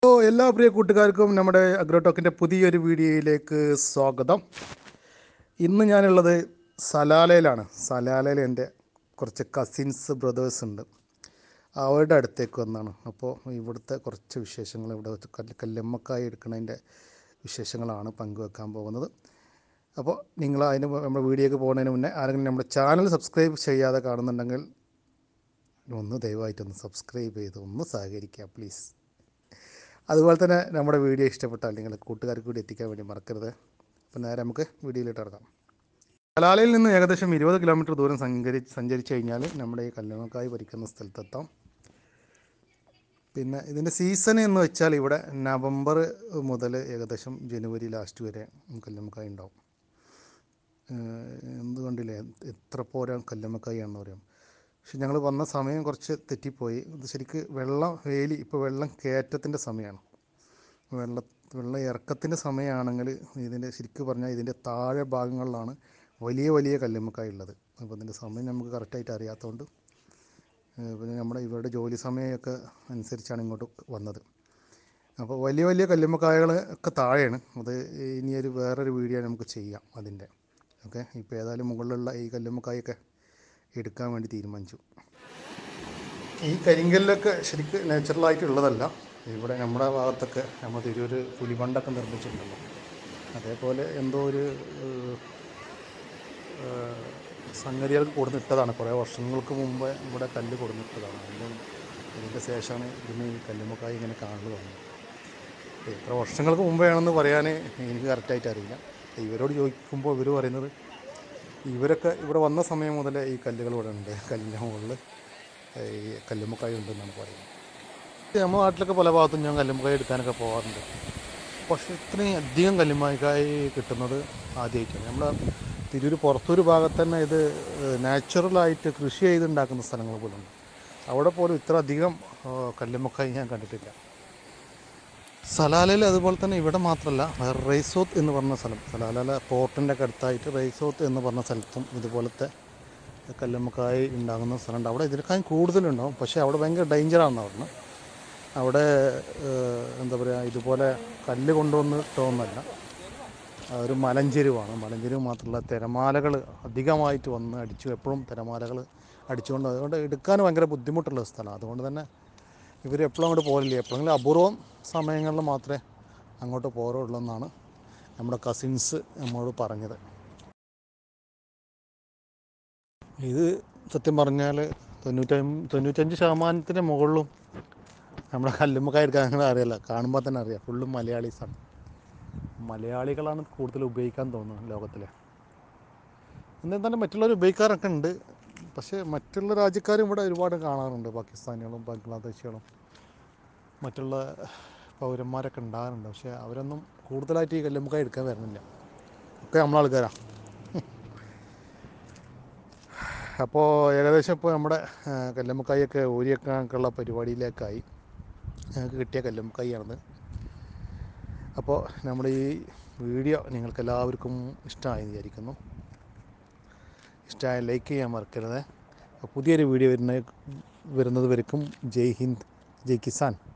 hello എല്ലാ പ്രിയ കൂട്ടുകാർക്കും നമ്മുടെ അഗ്രോടോക്കിൻ്റെ പുതിയൊരു വീഡിയോയിലേക്ക് സ്വാഗതം ഇന്ന് ഞാനുള്ളത് സലാലയിലാണ് സലാലയിൽ എൻ്റെ കുറച്ച് കസിൻസ് ബ്രദേഴ്സ് ഉണ്ട് അവരുടെ അടുത്തേക്ക് വന്നാണ് അപ്പോൾ ഇവിടുത്തെ കുറച്ച് വിശേഷങ്ങൾ ഇവിടെ വെച്ച് കല്ല് കല്ലുമ്മക്കായി എടുക്കുന്നതിൻ്റെ വിശേഷങ്ങളാണ് പങ്കുവെക്കാൻ പോകുന്നത് അപ്പോൾ നിങ്ങൾ അതിന് നമ്മുടെ വീഡിയോക്ക് പോകുന്നതിന് മുന്നേ ആരെങ്കിലും നമ്മുടെ ചാനൽ സബ്സ്ക്രൈബ് ചെയ്യാതെ കാണുന്നുണ്ടെങ്കിൽ ഒന്ന് ദയവായിട്ടൊന്ന് സബ്സ്ക്രൈബ് ചെയ്ത് ഒന്ന് സഹകരിക്കുക പ്ലീസ് അതുപോലെ തന്നെ നമ്മുടെ വീഡിയോ ഇഷ്ടപ്പെട്ടാൽ നിങ്ങൾ കൂട്ടുകാർക്ക് കൂടി എത്തിക്കാൻ വേണ്ടി മറക്കരുത് അപ്പോൾ നേരെ നമുക്ക് വീഡിയോയിലിട്ട് ഇറങ്ങാം കലാലയിൽ നിന്ന് ഏകദേശം ഇരുപത് കിലോമീറ്റർ ദൂരം സഞ്ചരി സഞ്ചരിച്ച് കഴിഞ്ഞാൽ നമ്മുടെ ഈ കല്ലുമക്കായി പറിക്കുന്ന സ്ഥലത്തെത്താം പിന്നെ ഇതിൻ്റെ സീസൺ എന്ന് വെച്ചാൽ ഇവിടെ നവംബർ മുതൽ ഏകദേശം ജനുവരി ലാസ്റ്റ് വരെ കല്ലുമക്കായി ഉണ്ടാവും എന്ത് കണ്ടില്ലേ എത്ര പോരാ കല്ലുമക്കായാണെന്ന് പറയാം പക്ഷെ ഞങ്ങൾ വന്ന സമയം കുറച്ച് തെറ്റിപ്പോയി ഇത് ശരിക്ക് വെള്ളം വേലി ഇപ്പോൾ വെള്ളം കയറ്റത്തിൻ്റെ സമയമാണ് വെള്ള വെള്ളം ഇറക്കത്തിൻ്റെ സമയമാണെങ്കിൽ ഇതിൻ്റെ ശരിക്ക് പറഞ്ഞാൽ ഇതിൻ്റെ താഴെ ഭാഗങ്ങളിലാണ് വലിയ വലിയ കല്ലുമ്മക്കായ ഉള്ളത് അപ്പോൾ ഇതിൻ്റെ സമയം നമുക്ക് കറക്റ്റായിട്ട് അറിയാത്തതുകൊണ്ട് പിന്നെ നമ്മുടെ ഇവരുടെ ജോലി സമയമൊക്കെ അനുസരിച്ചാണ് ഇങ്ങോട്ട് വന്നത് അപ്പോൾ വലിയ വലിയ കല്ലുമ്മക്കായകൾ ഒക്കെ താഴെയാണ് അത് ഇനിയൊരു വേറൊരു വീഡിയോ നമുക്ക് ചെയ്യാം അതിൻ്റെ ഓക്കെ ഇപ്പോൾ ഏതായാലും മുകളിലുള്ള ഈ കല്ലുമ്മക്കായൊക്കെ എടുക്കാൻ വേണ്ടി തീരുമാനിച്ചു ഈ കരിങ്കല്ലൊക്കെ ശരിക്കും നാച്ചുറലായിട്ടുള്ളതല്ല ഇവിടെ നമ്മുടെ ഭാഗത്തൊക്കെ നമ്മൾ തിരൂർ പുലിബണ്ടൊക്കെ നിർമ്മിച്ചിട്ടുണ്ടല്ലോ അതേപോലെ എന്തോ ഒരു സംഗതികൾക്ക് കൊടുന്നിട്ടതാണ് കുറേ വർഷങ്ങൾക്ക് മുമ്പ് ഇവിടെ കല്ല് കൊടുന്നിട്ടതാണ് അതിൻ്റെ ഇതിൻ്റെ ശേഷമാണ് ഇതിന് ഈ കല്ലുമ്മക്കായി ഇങ്ങനെ കാണൽ വന്നത് എത്ര വർഷങ്ങൾക്ക് മുമ്പെയാണെന്ന് പറയാൻ എനിക്ക് കറക്റ്റായിട്ട് അറിയില്ല ഇവരോട് ചോദിക്കുമ്പോൾ ഇവർ പറയുന്നത് ഇവരൊക്കെ ഇവിടെ വന്ന സമയം മുതൽ ഈ കല്ലുകൾ ഇവിടെ ഉണ്ട് കല്ലിൻ്റെ മുകളിൽ ഈ കല്ലുമ്മക്കായ ഉണ്ടെന്നാണ് പറയുന്നത് നമ്മുടെ നാട്ടിലൊക്കെ പല ഭാഗത്തും ഞാൻ കല്ലുമ്മക്കായ എടുക്കാനൊക്കെ പോകാറുണ്ട് പക്ഷേ ഇത്രയും അധികം കല്ലുമ്മക്കായ കിട്ടുന്നത് ആദ്യമായിട്ടാണ് നമ്മുടെ തിരൂർ പുറത്തൊരു ഭാഗത്ത് തന്നെ ഇത് നാച്ചുറലായിട്ട് കൃഷി ചെയ്തുണ്ടാക്കുന്ന സ്ഥലങ്ങൾ പോലുണ്ട് അവിടെ പോലും ഇത്ര അധികം കല്ലുമ്മക്കായ ഞാൻ കണ്ടിട്ടില്ല സലാലയിൽ അതുപോലെ തന്നെ ഇവിടെ മാത്രമല്ല വേറെ റൈസോത്ത് എന്ന് പറഞ്ഞ സ്ഥലം സലാല പോർട്ടിൻ്റെ ഒക്കെ അടുത്തായിട്ട് റൈസോത്ത് എന്ന് പറഞ്ഞ സ്ഥലത്തും ഇതുപോലത്തെ കല്ലുമ്മക്കായി ഉണ്ടാകുന്ന സ്ഥലമുണ്ട് അവിടെ ഇതിനേക്കാളും കൂടുതലുണ്ടാവും പക്ഷേ അവിടെ ഭയങ്കര ഡേഞ്ചറാണെന്ന് പറഞ്ഞു അവിടെ എന്താ പറയുക ഇതുപോലെ കല്ല് കൊണ്ടുവന്നിട്ടൊന്നല്ല ഒരു മലഞ്ചെരുവാണ് മലഞ്ചെരുവ് മാത്രമല്ല തിരമാലകൾ അധികമായിട്ട് വന്ന് അടിച്ചു എപ്പോഴും തിരമാലകൾ അടിച്ചുകൊണ്ട് അതുകൊണ്ട് എടുക്കാൻ ഭയങ്കര ബുദ്ധിമുട്ടുള്ള സ്ഥലമാണ് അതുകൊണ്ട് തന്നെ ഇവർ എപ്പോഴും അങ്ങോട്ട് പോരില്ല എപ്പോഴെങ്കിലും അപൂർവം സമയങ്ങളിൽ മാത്രമേ അങ്ങോട്ട് പോരുള്ളൂ എന്നാണ് നമ്മുടെ കസിൻസ് നമ്മോട് പറഞ്ഞത് ഇത് സത്യം പറഞ്ഞാൽ തൊണ്ണൂറ്റി തൊണ്ണൂറ്റഞ്ച് ശതമാനത്തിന് മുകളിലും നമ്മുടെ കല്ലുമ്മക്കായ എടുക്കാൻ നിങ്ങൾ അറിയില്ല കാണുമ്പോൾ തന്നെ അറിയാം ഫുള്ളും മലയാളീസാണ് മലയാളികളാണ് കൂടുതൽ ഉപയോഗിക്കാൻ തോന്നുന്നത് ലോകത്തിൽ എന്നാൽ മറ്റുള്ളവർ ഉപയോഗിക്കാറൊക്കെ ഉണ്ട് പക്ഷേ മറ്റുള്ള രാജ്യക്കാരും ഇവിടെ ഒരുപാട് കാണാറുണ്ട് പാകിസ്ഥാനികളും ബംഗ്ലാദേശികളും മറ്റുള്ള പൗരന്മാരൊക്കെ ഉണ്ടാകാറുണ്ട് പക്ഷേ അവരൊന്നും കൂടുതലായിട്ട് ഈ കല്ലുമ്മക്കായ എടുക്കാൻ വരുന്നില്ല ഒക്കെ നമ്മളാൾക്കാരാണ് അപ്പോൾ ഏകദേശം ഇപ്പോൾ നമ്മുടെ കല്ലുമ്മക്കായൊക്കെ ഊരിയൊക്കെയുള്ള പരിപാടിയിലേക്കായി ഞങ്ങൾക്ക് കിട്ടിയ കല്ലുമ്മക്കായാണിത് അപ്പോൾ നമ്മുടെ ഈ വീഡിയോ നിങ്ങൾക്ക് എല്ലാവർക്കും ഇഷ്ടമായി വിചാരിക്കുന്നു ഇഷ്ടമായ ലൈക്ക് ചെയ്യാൻ മറക്കരുത് പുതിയൊരു വീഡിയോ വരുന്ന വരുന്നത് വരയ്ക്കും ജയ് ഹിന്ദ് ജയ് കിസാൻ